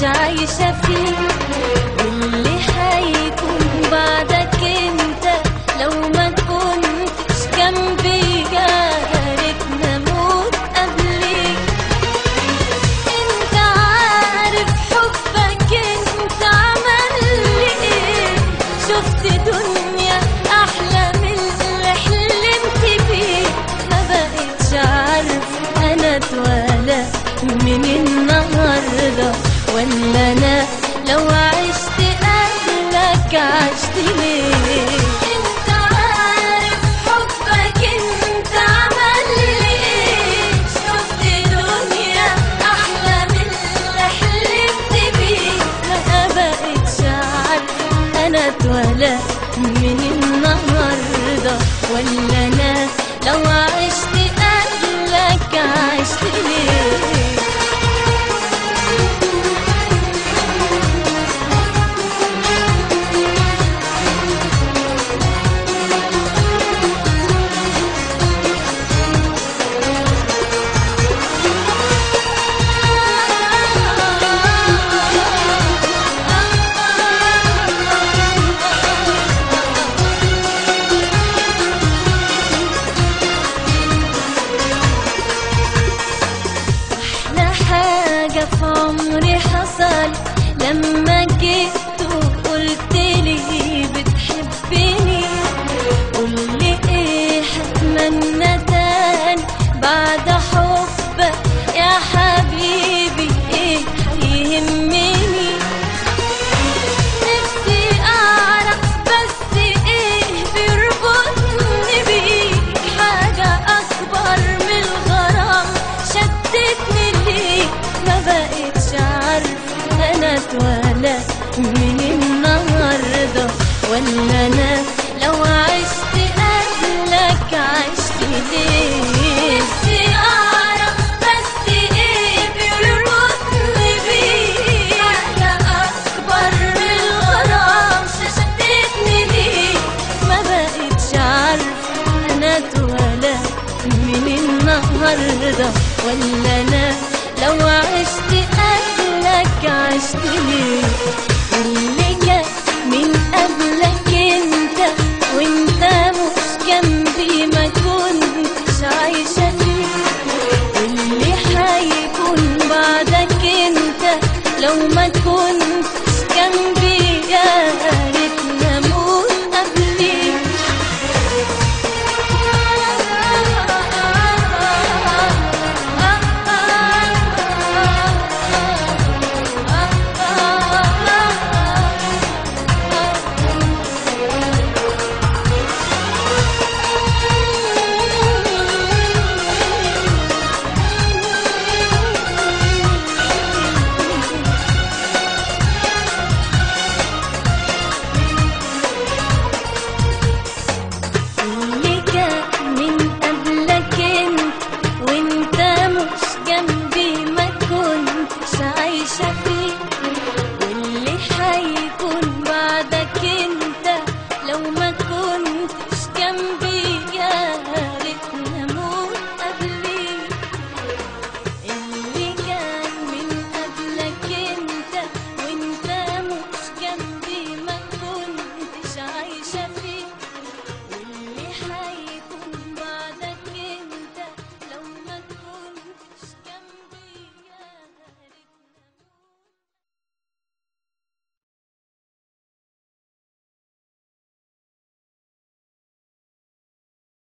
بقتش عايشة فيه واللي هيكون بعدك انت لو ما كنتش جنبي يا ريتنا موت قبليك انت عارف حبك انت عمل لي ايه شفت دنيا احلى من اللي حلمت بيه ما بقتش عارف انا اتولى من النهارده ولا انا لو عشت قبلك عشت ليه انت عارف حبك انت عمل لي ايه شفت دنيا احلى من اللي حلمت بيه ما بقتش عارف انا اتولى من النهارده ولا انا لو عشت قبلك عشت ليه أحلى حاجة في عمري حصل لما جيت وقلت لي بتحبني قولي ايه هتمنى تاني بعد حبك يا حبيبي ايه هيهمني نفسي اعرف بس ايه بيربطني بيك حاجة اكبر من الغرام شدتني ليك ما بقتش عارف انا اتولى من النهارده ولا انا لو عشت قبلك عشت ليه نفسي اعرف بس ايه بيربطني بيك حاجة اكبر من الغرام شدتني ليك ما بقتش عارف انا اتولى من النهارده ولا انا لو عشت قبلك عشت ليه واللي جه من قبلك انت وانت مش جنبي ما كنتش عايشة فيه واللي هيكون بعدك انت لو ما كنتش جنبي يا